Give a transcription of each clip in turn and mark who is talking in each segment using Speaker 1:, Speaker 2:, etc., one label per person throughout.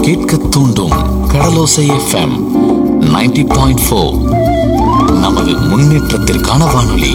Speaker 1: கேட்க தூண்டும் கடலோசை FM 90.4 point four நமது முன்னேற்றத்திற்கான வானொலி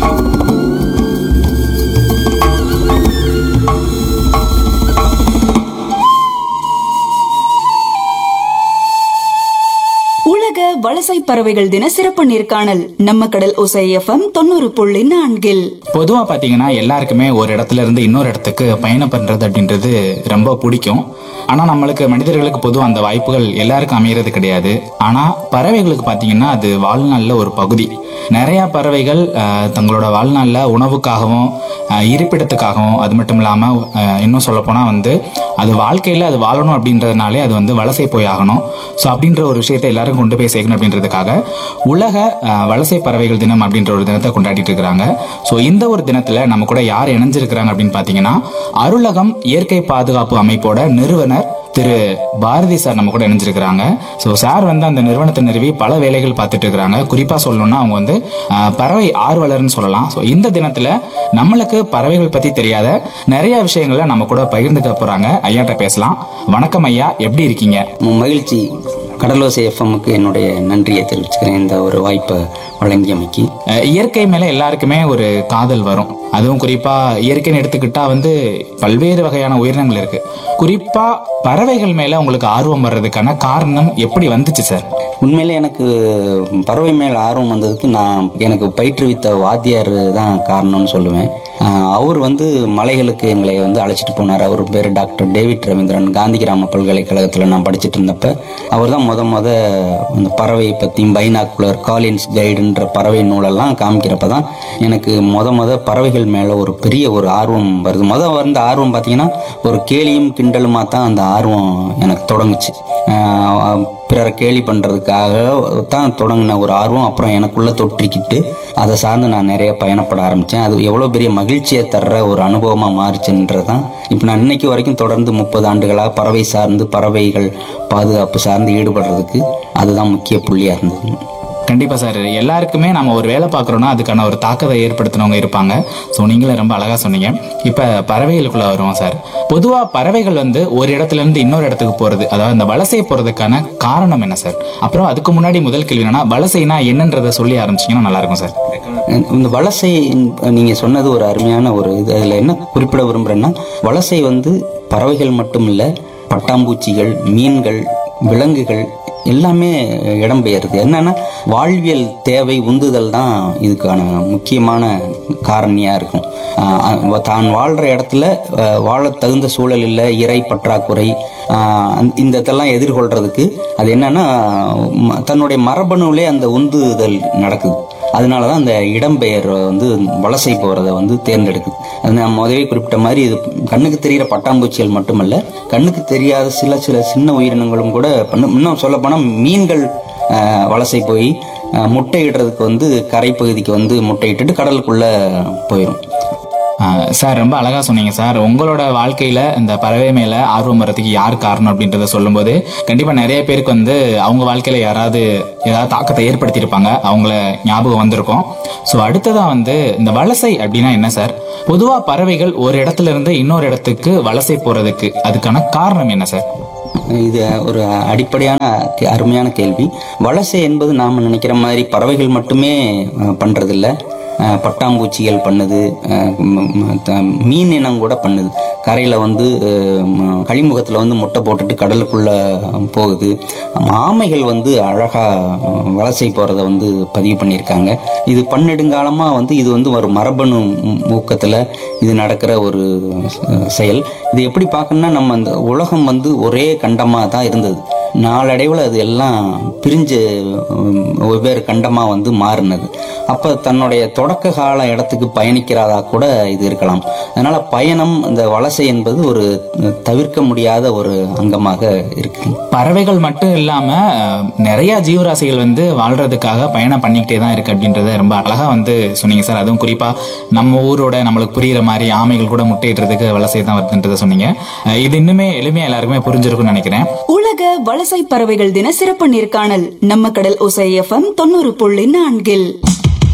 Speaker 2: உலக வலசை பறவைகள் தின சிறப்பு நேர்காணல் நம்ம கடல் ஒசை எஃப்எம் தொண்ணூறு புள்ளி நான்கில்
Speaker 3: பொதுவா பாத்தீங்கன்னா எல்லாருக்குமே ஒரு இடத்துல இருந்து இன்னொரு இடத்துக்கு பயணம் பண்றது அப்படின்றது ரொம்ப பிடிக்கும் ஆனா நம்மளுக்கு மனிதர்களுக்கு பொதுவா அந்த வாய்ப்புகள் எல்லாருக்கும் அமையறது கிடையாது ஆனா பறவைகளுக்கு பாத்தீங்கன்னா அது வாழ்நாள்ல ஒரு பகுதி நிறைய பறவைகள் அஹ், தங்களோட வாழ்நாள்ல உணவுக்காகவும் அஹ், இருப்பிடத்துக்காகவும் அது மட்டும் இல்லாம அஹ், இன்னும் சொல்ல போனா வந்து அது வாழ்க்கையில அது வாழணும் அப்படின்றதுனாலே அது வந்து வலசை போய் ஆகணும் ஸோ அப்படின்ற ஒரு விஷயத்தை எல்லாரும் கொண்டு போய் சேர்க்கணும் அப்படின்றதுக்காக உலக அஹ், வலசை பறவைகள் தினம் அப்படின்ற ஒரு தினத்தை கொண்டாடிட்டு இருக்கிறாங்க ஸோ இந்த ஒரு தினத்துல நம்ம கூட யார் இணைஞ்சிருக்கிறாங்க அப்படின்னு பாத்தீங்கன்னா அருளகம் இயற்கை பாதுகாப்பு அமைப்போட நிறுவனர் திரு பாரதி சார் நம்ம கூட இணைஞ்சிருக்கிறாங்க ஸோ சார் வந்து அந்த நிறுவனத்தை நிறுவி பல வேலைகள் பார்த்துட்டு இருக்கிறாங்க குறிப்பா சொல்லணும்னா அவங்க வந்து அஹ், பறவை ஆர்வலர்னு சொல்லலாம் ஸோ இந்த தினத்துல நம்மளுக்கு பறவைகள் பத்தி தெரியாத நிறைய விஷயங்களை நம்ம கூட பகிர்ந்துக்க போறாங்க ஐயாட்ட பேசலாம் வணக்கம் ஐயா எப்படி இருக்கீங்க
Speaker 4: மகிழ்ச்சி கடலோசை எஃப்எம்முக்கு என்னுடைய நன்றியை தெரிவிச்சுக்கிறேன் இந்த ஒரு வாய்ப்பை வழங்கியமைக்கு
Speaker 3: அஹ் இயற்கை மேல எல்லாருக்குமே ஒரு காதல் வரும் அதுவும் குறிப்பா இயற்கைன்னு எடுத்துக்கிட்டா வந்து பல்வேறு வகையான உயிரினங்கள் இருக்கு குறிப்பா பறவைகள் மேல உங்களுக்கு ஆர்வம் வர்றதுக்கான காரணம் எப்படி வந்துச்சு சார்
Speaker 4: உண்மையிலே எனக்கு பறவை மேல் ஆர்வம் வந்ததுக்கு நான் எனக்கு பயிற்றுவித்த வாத்தியார் தான் காரணம்னு சொல்லுவேன் ஆஹ் அவர் வந்து மலைகளுக்கு எங்களை வந்து அழைச்சிட்டு போனார் அவர் பேர் டாக்டர் டேவிட் ரவீந்திரன் காந்தி கிராம பல்கலைக்கழகத்தில் நான் படிச்சுட்டு இருந்தப்ப அவர் தான் முத முத அந்த பறவையை பற்றியும் பைனாக்குலர் காலின்ஸ் கைடுன்ற பறவை நூலெல்லாம் காமிக்கிறப்ப தான் எனக்கு முத முத பறவைகள் மேலே ஒரு பெரிய ஒரு ஆர்வம் வருது முத வந்த ஆர்வம் பார்த்தீங்கன்னா ஒரு கேலியும் கிண்டலுமா தான் அந்த ஆர்வம் எனக்கு தொடங்குச்சு ஆஹ் பிறரை கேலி பண்ணுறதுக்காக தான் தொடங்கின ஒரு ஆர்வம் அப்புறம் எனக்குள்ளே தொற்றிக்கிட்டு அதை சார்ந்து நான் நிறைய பயணப்பட ஆரம்பித்தேன் அது எவ்வளோ பெரிய மகிழ்ச்சியை தர்ற ஒரு அனுபவமாக மாறுச்சுன்றது தான் இப்போ நான் இன்னைக்கு வரைக்கும் தொடர்ந்து முப்பது ஆண்டுகளாக பறவை சார்ந்து பறவைகள் பாதுகாப்பு சார்ந்து ஈடுபடுறதுக்கு அதுதான் முக்கிய புள்ளியாக இருந்தது
Speaker 3: கண்டிப்பா சார் எல்லாருக்குமே நம்ம ஒரு வேலை பார்க்குறோம்னா அதுக்கான ஒரு தாக்கத்தை ஏற்படுத்தினவங்க இருப்பாங்க ஸோ நீங்களே ரொம்ப அழகா சொன்னீங்க இப்ப பறவைகளுக்குள்ள வருவோம் சார் பொதுவா பறவைகள் வந்து ஒரு இடத்துல இருந்து இன்னொரு இடத்துக்கு போறது அதாவது இந்த வலசை போறதுக்கான காரணம் என்ன சார் அப்புறம் அதுக்கு முன்னாடி முதல் கேள்வி என்னன்னா வலசைனா என்னன்றதை சொல்லி ஆரம்பிச்சீங்கன்னா நல்லா இருக்கும் சார்
Speaker 4: இந்த வலசை நீங்க சொன்னது ஒரு அருமையான ஒரு இது அதுல என்ன குறிப்பிட விரும்புறேன்னா வலசை வந்து பறவைகள் மட்டும் இல்ல பட்டாம்பூச்சிகள் மீன்கள் விலங்குகள் எல்லாமே இடம்பெயருது என்னன்னா வாழ்வியல் தேவை உந்துதல் தான் இதுக்கான முக்கியமான காரணியா இருக்கும் ஆஹ் தான் வாழ்ற இடத்துல ஆஹ் வாழத் தகுந்த சூழல் இல்லை இறை பற்றாக்குறை ஆஹ் அந்த- இந்த இதெல்லாம் எதிர்கொள்றதுக்கு அது என்னன்னா ம- தன்னுடைய மரபணுவிலே அந்த உந்துதல் நடக்குது அதனால தான் அந்த இடம்பெயர் வந்து வலசை போகிறத வந்து தேர்ந்தெடுக்குது அது நான் முதவே குறிப்பிட்ட மாதிரி இது கண்ணுக்கு தெரிகிற பட்டாம்பூச்சிகள் மட்டுமல்ல கண்ணுக்கு தெரியாத சில சில சின்ன உயிரினங்களும் கூட பண்ணு- இன்னும் சொல்லப்போனால் மீன்கள் ஆஹ், வலசை போய் ஆஹ், முட்டையிடுறதுக்கு வந்து கரைப்பகுதிக்கு வந்து முட்டையிட்டுட்டு கடலுக்குள்ள போயிடும்
Speaker 3: ஆஹ் சார் ரொம்ப அழகா சொன்னீங்க சார் உங்களோட வாழ்க்கையில இந்த பறவை மேல ஆர்வம் வர்றதுக்கு யார் காரணம் அப்படின்றத சொல்லும்போது கண்டிப்பா நிறைய பேருக்கு வந்து அவங்க வாழ்க்கையில யாராவது ஏதாவது தாக்கத்தை ஏற்படுத்தியிருப்பாங்க அவங்கள ஞாபகம் வந்திருக்கும் ஸோ அடுத்ததா வந்து இந்த வலசை அப்படின்னா என்ன சார் பொதுவா பறவைகள் ஒரு இடத்துல இருந்து இன்னொரு இடத்துக்கு வலசை போறதுக்கு அதுக்கான காரணம் என்ன சார்
Speaker 4: இது ஒரு அடிப்படையான கே- அருமையான கேள்வி வலசை என்பது நாம் நினைக்கிற மாதிரி பறவைகள் மட்டுமே அஹ், பண்றதில்ல அஹ், பட்டாம்பூச்சிகள் பண்ணுது அஹ், ம- ம- த- மீன் இனம் கூட பண்ணுது கரையில் வந்து அஹ், ம- கழிமுகத்தில் வந்து முட்டை போட்டுட்டு கடலுக்குள்ள போகுது ஆமைகள் வந்து அழகா அஹ், வலசை போகிறத வந்து பதிவு பண்ணியிருக்காங்க இது பன்னெடுங்காலமாக வந்து இது வந்து ஒரு மரபணு ஊ- ஊக்கத்துல இது நடக்கிற ஒரு அஹ், செயல் இது எப்படி பார்க்கணும்னா நம்ம அந்த உலகம் வந்து ஒரே கண்டமாக தான் இருந்தது நாளடைவில் அது எல்லாம் பிரிஞ்சு உம், வெவ்வேறு கண்டமாக வந்து மாறினது அப்போ தன்னுடைய தொடக்க கால இடத்துக்கு பயணிக்கிறதா கூட இது இருக்கலாம் அதனால பயணம் இந்த வலசை என்பது ஒரு தவிர்க்க முடியாத ஒரு அங்கமாக இருக்கு
Speaker 3: பறவைகள் மட்டும் இல்லாம அஹ், நிறைய ஜீவராசிகள் வந்து வாழ்றதுக்காக பயணம் பண்ணிக்கிட்டே தான் இருக்கு அப்படின்றத ரொம்ப அழகா வந்து சொன்னீங்க சார் அதுவும் குறிப்பா நம்ம ஊரோட நம்மளுக்கு புரியுற மாதிரி ஆமைகள் கூட முட்டையிடுறதுக்கு வலசை தான் வருதுன்றதை சொன்னீங்க அஹ், இது இன்னுமே எளிமையா எல்லாருக்குமே புரிஞ்சிருக்கும்னு நினைக்கிறேன்
Speaker 2: உலக வலசை பறவைகள் தின சிறப்பு நேர்காணல் நம்ம கடல் ஒசை எஃப்எம் தொண்ணூறு புள்ளி நான்கில்